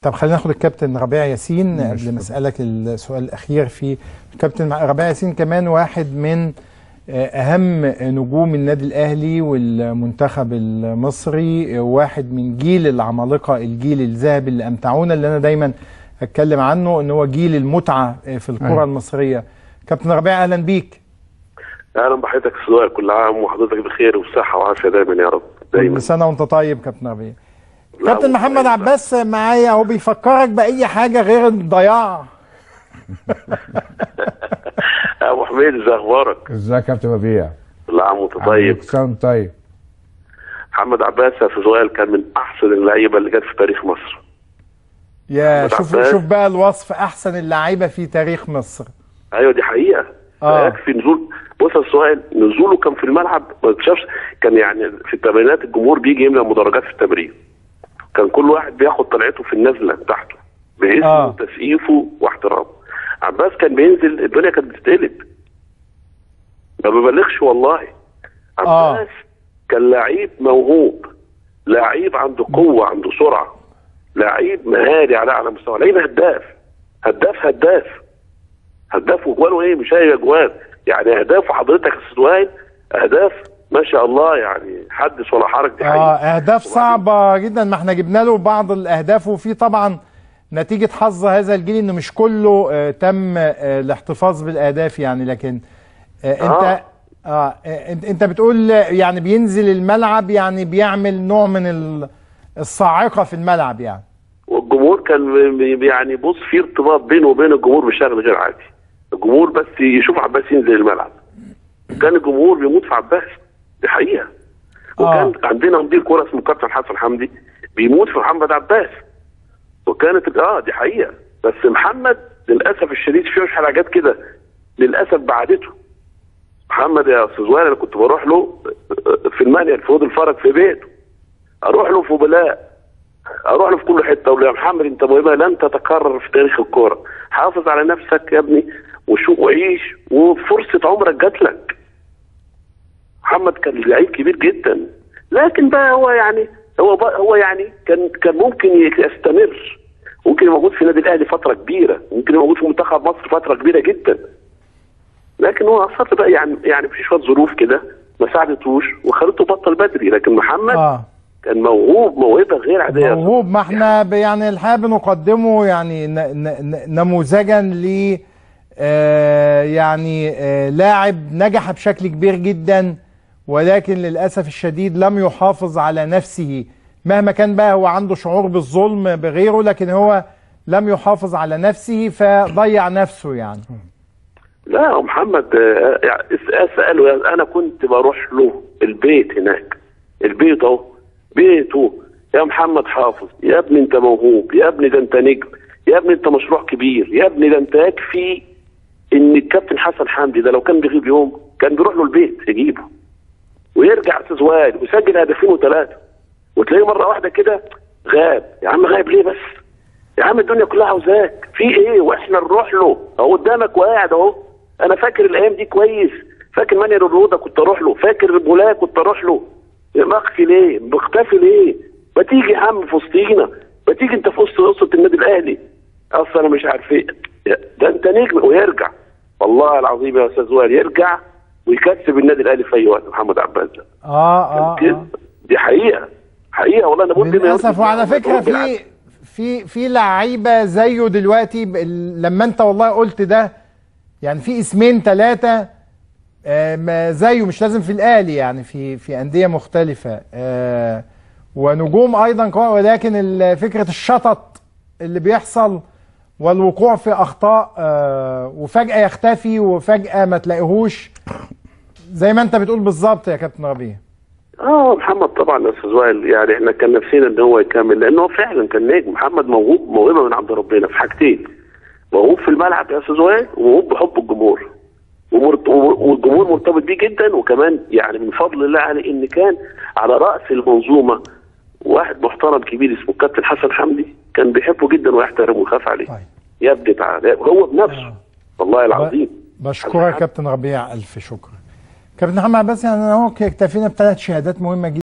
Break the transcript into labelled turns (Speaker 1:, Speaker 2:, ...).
Speaker 1: طب خلينا ناخد الكابتن ربيع ياسين قبل ما اسالك السؤال الاخير في الكابتن ربيع ياسين كمان واحد من اهم نجوم النادي الاهلي والمنتخب المصري واحد من جيل العمالقه الجيل الذهبي اللي امتعونا اللي انا دايما اتكلم عنه ان هو جيل المتعه في الكره
Speaker 2: أيوة.
Speaker 1: المصريه كابتن ربيع اهلا بيك
Speaker 3: اهلا بحضرتك السؤال كل عام وحضرتك بخير وبصحه وعافيه دايما يا رب دايما
Speaker 1: كل سنه وانت طيب كابتن ربيع
Speaker 3: لا،
Speaker 1: كابتن
Speaker 3: هو-
Speaker 1: محمد عباس معايا اهو بيفكرك باي حاجه غير الضياع
Speaker 3: ابو حميد ازي اخبارك؟
Speaker 2: ازيك يا كابتن ربيع
Speaker 3: كل عام وانت طيب
Speaker 2: كل سنة وأنت طيب
Speaker 3: محمد عباس في سؤال كان من احسن اللعيبه اللي جت في تاريخ مصر
Speaker 1: يا
Speaker 3: محمد
Speaker 1: شوف
Speaker 3: عباس.
Speaker 1: شوف بقى الوصف احسن اللعيبه في تاريخ مصر
Speaker 3: ايوه دي حقيقه
Speaker 1: آه.
Speaker 3: لا يكفي نزول بص السؤال نزوله كان في الملعب ما تشافش كان يعني في التمرينات الجمهور بيجي يملى مدرجات في التمرين كان كل واحد بياخد طلعته في النزله بتاعته باسمه
Speaker 1: آه.
Speaker 3: وتسقيفه واحترامه عباس كان بينزل الدنيا كانت بتتقلب ما ببالغش والله عباس كان لعيب موهوب لعيب عنده قوه عنده سرعه لعيب مهاري على اعلى مستوى لعيب هداف هداف هداف هداف وجواله ايه مش اي اجوان يعني اهداف حضرتك السؤال اهداف ما شاء الله يعني حدث ولا حرج دي
Speaker 1: اه
Speaker 3: حقيقة.
Speaker 1: اهداف
Speaker 3: وبعدين-
Speaker 1: صعبه جدا ما احنا جبنا له بعض الاهداف وفي طبعا نتيجه حظ هذا الجيل انه مش كله آه تم آه الاحتفاظ بالاهداف يعني لكن آه انت اه آه، انت انت بتقول يعني بينزل الملعب يعني بيعمل نوع من ال- الصاعقه في الملعب يعني
Speaker 3: والجمهور كان بي- بي- يعني بص في ارتباط بينه وبين الجمهور بشكل غير عادي الجمهور بس يشوف عباس ينزل الملعب كان الجمهور بيموت في عباس دي حقيقه وكان
Speaker 1: آه.
Speaker 3: عندنا مدير كوره اسمه كابتن حسن حمدي بيموت في محمد عباس وكانت اه دي حقيقه بس محمد للاسف الشديد فيه حاجات كده للاسف بعدته محمد يا استاذ وائل انا كنت بروح له في المانيال في وادي الفرج في بيته اروح له في بلاء اروح له في كل حته اقول له يا محمد انت مهمه لن تتكرر في تاريخ الكوره حافظ على نفسك يا ابني وشوف وعيش وفرصه عمرك جات لك محمد كان لعيب كبير جدا لكن بقى هو يعني هو بقى هو يعني كان كان ممكن يستمر ممكن يبقى موجود في النادي الاهلي فتره كبيره ممكن يبقى موجود في منتخب مصر فتره كبيره جدا لكن هو اصلا بقى يعني يعني في شويه ظروف كده ما ساعدتوش وخلته بطل بدري لكن محمد
Speaker 1: اه
Speaker 3: كان موهوب موهبه غير عاديه
Speaker 1: موهوب ما احنا ب- يعني الحقيقه بنقدمه يعني ن- ن- ن- نموذجا ل آه، يعني آه، لاعب نجح بشكل كبير جدا ولكن للاسف الشديد لم يحافظ على نفسه مهما كان بقى هو عنده شعور بالظلم بغيره لكن هو لم يحافظ على نفسه فضيع نفسه يعني
Speaker 3: لا محمد آه، يعني اس- اساله يعني انا كنت بروح له البيت هناك البيت اهو بيته يا محمد حافظ يا ابني انت موهوب يا ابني ده انت نجم يا ابني انت مشروع كبير يا ابني ده انت يكفي ان الكابتن حسن حمدي ده لو كان بيغيب يوم كان بيروح له البيت يجيبه ويرجع استاذ وائل ويسجل هدفين وثلاثه وتلاقيه مره واحده كده غاب يا عم غايب ليه بس يا عم الدنيا كلها عاوزاك في ايه واحنا نروح له اهو قدامك وقاعد اهو انا فاكر الايام دي كويس فاكر ماني الروضه كنت اروح له فاكر بولا كنت اروح له مخفي ليه مختفي ليه ما تيجي يا عم في وسطينا ما تيجي انت في وسط قصه النادي الاهلي اصل انا مش عارف ايه يا- ده انت نجم ويرجع والله العظيم يا استاذ وائل يرجع ويكسب النادي الاهلي في اي وقت محمد عباس ده
Speaker 1: اه اه,
Speaker 3: كده
Speaker 1: آه.
Speaker 3: دي حقيقه حقيقه والله انا بقول بما
Speaker 1: للاسف
Speaker 3: يرضي
Speaker 1: وعلى
Speaker 3: الله
Speaker 1: فكره
Speaker 3: رب العالمين.
Speaker 1: في في في لعيبه زيه دلوقتي ب- لما انت والله قلت ده يعني في اسمين ثلاثه زيه مش لازم في الاهلي يعني في في انديه مختلفه آه، ونجوم ايضا قوية، ولكن ال- فكره الشطط اللي بيحصل والوقوع في اخطاء آه، وفجاه يختفي وفجاه ما تلاقيهوش زي ما انت بتقول بالظبط يا كابتن ربيع
Speaker 3: اه محمد طبعا يا استاذ وائل يعني احنا كان نفسنا ان هو يكمل لان هو فعلا كان نجم محمد موهوب موهبه من عند ربنا في حاجتين موهوب في الملعب يا استاذ وائل وموهوب بحب الجمهور ومرت- والجمهور مرتبط بيه جدا وكمان يعني من فضل الله عليه ان كان على راس المنظومه واحد محترم كبير اسمه الكابتن حسن حمدي كان بيحبه جدا ويحترمه ويخاف عليه
Speaker 1: طيب.
Speaker 3: يا ابني تعالى هو بنفسه والله العظيم
Speaker 1: بشكرك يا كابتن ربيع الف شكر كابتن محمد عباس يعني اهو اكتفينا بثلاث شهادات مهمه جدا